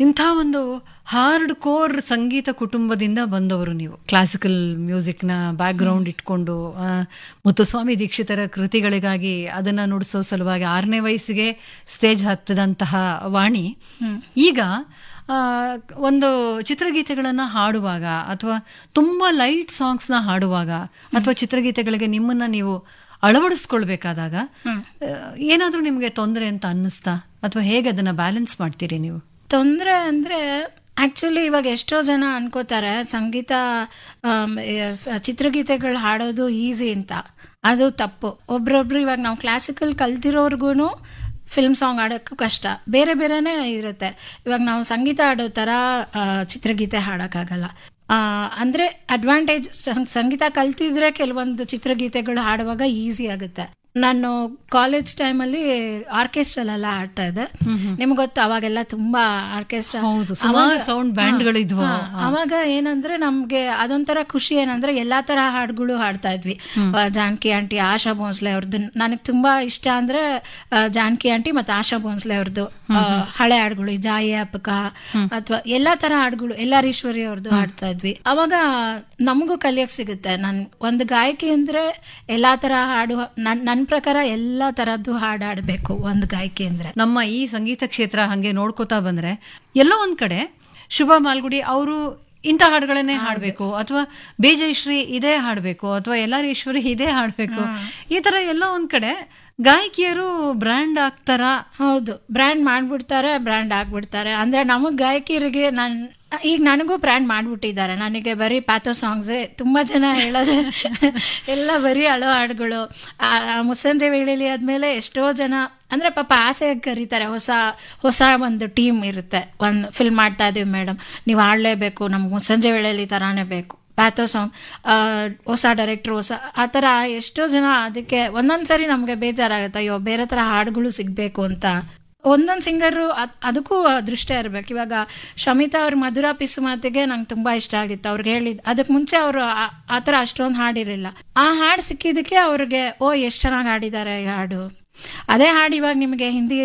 ಇಂಥ ಒಂದು hard core ಸಂಗೀತ ಕುಟುಂಬದಿಂದ ಬಂದವರು ನೀವು ಕ್ಲಾಸಿಕಲ್ ಮ್ಯೂಸಿಕ್ನ ಬ್ಯಾಕ್ಗ್ರೌಂಡ್ ಇಟ್ಕೊಂಡು ಆ, ಮುತ್ತುಸ್ವಾಮಿ ದೀಕ್ಷಿತರ ಕೃತಿಗಳಿಗಾಗಿ ಅದನ್ನ ನುಡಿಸೋ ಸಲುವಾಗಿ ಆರನೇ ವಯಸ್ಸಿಗೆ ಸ್ಟೇಜ್ ಹತ್ತದಂತಹ ವಾಣಿ ಈಗ ಆ, ಒಂದು ಚಿತ್ರಗೀತೆಗಳನ್ನ ಹಾಡುವಾಗ ಅಥವಾ ತುಂಬಾ ಲೈಟ್ ಸಾಂಗ್ಸ್ನ ಹಾಡುವಾಗ ಅಥವಾ ಚಿತ್ರಗೀತೆಗಳಿಗೆ ನಿಮ್ಮನ್ನ ನೀವು ಅಳವಡಿಸ್ಕೊಳ್ಬೇಕಾದಾಗ ಆ, ಏನಾದ್ರೂ ನಿಮ್ಗೆ ತೊಂದರೆ ಅಂತ ಅನ್ನಿಸ್ತಾ ಅಥವಾ ಹೇಗೆ ಅದನ್ನ ಬ್ಯಾಲೆನ್ಸ್ ಮಾಡ್ತೀರಿ ನೀವು ತೊಂದರೆ ಅಂದ್ರೆ ಆಕ್ಚುಲಿ ಇವಾಗ ಎಷ್ಟೋ ಜನ ಅನ್ಕೋತಾರೆ ಸಂಗೀತ ಆಮ್, ಎ- ಫ- ಚಿತ್ರಗೀತೆಗಳು ಹಾಡೋದು ಈಸಿ ಅಂತ ಅದು ತಪ್ಪು ಒಬ್ರೊಬ್ರು ಇವಾಗ ನಾವು ಕ್ಲಾಸಿಕಲ್ ಕಲ್ತಿರೋರ್ಗು ಫಿಲ್ಮ್ ಸಾಂಗ್ ಆಡೋಕ್ಕೂ ಕಷ್ಟ ಬೇರೆ ಬೇರೆನೇ ಇರುತ್ತೆ ಇವಾಗ ನಾವು ಸಂಗೀತ ಆಡೋ ಥರ ಆ, ಚಿತ್ರಗೀತೆ ಹಾಡೋಕ್ಕಾಗಲ್ಲ ಆ, ಅಂದ್ರೆ ಅಡ್ವಾಂಟೇಜ್ ಸಂಗೀತ ಕಲ್ತಿದ್ರೆ ಕೆಲವೊಂದು ಚಿತ್ರಗೀತೆಗಳು ಹಾಡುವಾಗ ಈಸಿ ಆಗುತ್ತೆ ನಾನು ಕಾಲೇಜ್ ಟೈಮಲ್ಲಿ ಆರ್ಕೆಸ್ಟ್ರಲ್ಲೆಲ್ಲ ಹಾಡ್ತಾ ಇದ್ದೆ ನಿಮ್ಗೆ ಗೊತ್ತು ಅವಾಗೆಲ್ಲ ತುಂಬಾ ಆರ್ಕೆಸ್ಟ್ರಾ ಹೌದು ಸುಮಾರು ಸೌಂಡ್ ಬ್ಯಾಂಡ್ಗಳು ಇದ್ವು ಅವಾಗ ಏನಂದ್ರೆ ನಮ್ಗೆ ಅದೊಂಥರ ಖುಷಿ ಏನಂದ್ರೆ ಎಲ್ಲಾ ತರ ಹಾಡುಗಳು ಹಾಡ್ತಾ ಇದ್ವಿ ಆ, ಜಾನಕಿ ಆಂಟಿ ಆಶಾ ಭೋನ್ಸ್ಲೆ ಅವ್ರದ್ದು ನನಗೆ ತುಂಬಾ ಇಷ್ಟ ಅಂದ್ರೆ ಆ, ಜಾನಕಿ ಆಂಟಿ ಮತ್ತೆ ಆಶಾ ಭೋನ್ಸ್ಲೆ ಅವ್ರದ್ದು ಆ, ಹಳೆ ಹಾಡುಗಳು ಜಾಯಿ ಅಪ್ಪಕ ಅಥವಾ ಎಲ್ಲಾ ತರ ಹಾಡುಗಳು ಎಲ್ಲಾರೀಶ್ವರಿ ಅವ್ರದ್ದು ಹಾಡ್ತಾ ಇದ್ವಿ ಅವಾಗ ನಮಗೂ ಕಲಿಯಕ್ ಸಿಗುತ್ತೆ ನನ್ ಒಂದು ಗಾಯಕಿ ಅಂದ್ರೆ ಎಲ್ಲಾ ತರ ಹಾಡು ನನ್ ನನ್ ಪ್ರಕಾರ ಎಲ್ಲಾ ತರದ್ದು ಹಾಡು ಹಾಡ್ಬೇಕು ಒಂದು ಗಾಯಕಿ ಅಂದ್ರೆ ನಮ್ಮ ಈ ಸಂಗೀತ ಕ್ಷೇತ್ರ ಹಂಗೆ ನೋಡ್ಕೋತಾ ಬಂದ್ರೆ ಎಲ್ಲೋ ಒಂದ್ ಕಡೆ ಶುಭಾ ಮಾಲ್ಗುಡಿ ಅವರು ಇಂಥ ಹಾಡುಗಳನ್ನೇ ಹಾಡ್ಬೇಕು ಅಥವಾ ಬೇಜಯಶ್ರೀ ಇದೇ ಹಾಡ್ಬೇಕು ಅಥವಾ ಎಲ್ಲಾರೀಶ್ವರಿ ಇದೇ ಹಾಡ್ಬೇಕು ಈ ತರ ಎಲ್ಲೋ ಒಂದ್ ಕಡೆ ಗಾಯಕಿಯರು ಬ್ರ್ಯಾಂಡ್ ಆಗ್ತಾರ ಹೌದು ಬ್ರ್ಯಾಂಡ್ ಮಾಡ್ಬಿಡ್ತಾರೆ ಬ್ರ್ಯಾಂಡ್ ಆಗ್ಬಿಡ್ತಾರೆ ಅಂದ್ರೆ ನಮಗ್ ಗಾಯಕಿಯರಿಗೆ ನನ್ ಈಗ ನನಗೂ ಬ್ರ್ಯಾಂಡ್ ಮಾಡ್ಬಿಟ್ಟಿದ್ದಾರೆ ನನಗೆ ಬರೀ ಪ್ಯಾಥೋ ಸಾಂಗ್ಸೇ ತುಂಬಾ ಜನ ಹೇಳೋದೆ ಎಲ್ಲ ಬರೀ ಅಳೋ ಹಾಡುಗಳು ಆ, ಆ ಮುಸ್ಸಂಜೆ ವೇಳೆಲಿ ಆದ್ಮೇಲೆ ಎಷ್ಟೋ ಜನ ಅಂದ್ರೆ ಪಾಪ ಆಸೆ ಕರೀತಾರೆ ಹೊಸ ಹೊಸ ಒಂದು ಟೀಮ್ ಇರುತ್ತೆ ಒಂದು ಫಿಲ್ಮ್ ಮಾಡ್ತಾ ಇದೀವಿ ಮೇಡಮ್ ನೀವು ಆಡ್ಲೇಬೇಕು ನಮ್ಗೆ ಮುಸ್ಸಂಜೆ ವೇಳೆಯಲ್ಲಿ ತರಾನೇ ಬೇಕು ಪ್ಯಾಥೋ ಸಾಂಗ್ ಹೊಸ ಡೈರೆಕ್ಟ್ರು ಹೊಸ ಆ ಥರ ಎಷ್ಟೋ ಜನ ಅದಕ್ಕೆ ಒಂದೊಂದು ಸರಿ ನಮಗೆ ಬೇಜಾರಾಗುತ್ತೆ ಅಯ್ಯೋ ಬೇರೆ ಥರ ಹಾಡುಗಳು ಸಿಗಬೇಕು ಅಂತ ಒಂದೊಂದು ಸಿಂಗರು ಅದಕ್ಕೂ ದೃಷ್ಟಿ ಇರಬೇಕು ಇವಾಗ ಶಮಿತಾ ಅವ್ರ ಮಧುರ ಪಿಸು ಮಾತಿಗೆ ನಂಗೆ ತುಂಬಾ ಇಷ್ಟ ಆಗಿತ್ತು ಅವ್ರಿಗೆ ಹೇಳಿದ್ ಅದಕ್ಕೆ ಮುಂಚೆ ಅವರು ಆ ಥರ ಅಷ್ಟೊಂದು ಹಾಡಿರಲಿಲ್ಲ ಆ ಹಾಡು ಸಿಕ್ಕಿದ್ದಕ್ಕೆ ಅವ್ರಿಗೆ ಓ ಎಷ್ಟು ಚೆನ್ನಾಗಿ ಹಾಡಿದ್ದಾರೆ ಈ ಹಾಡು ಅದೇ ಹಾಡು ಇವಾಗ ನಿಮಗೆ ಹಿಂದಿ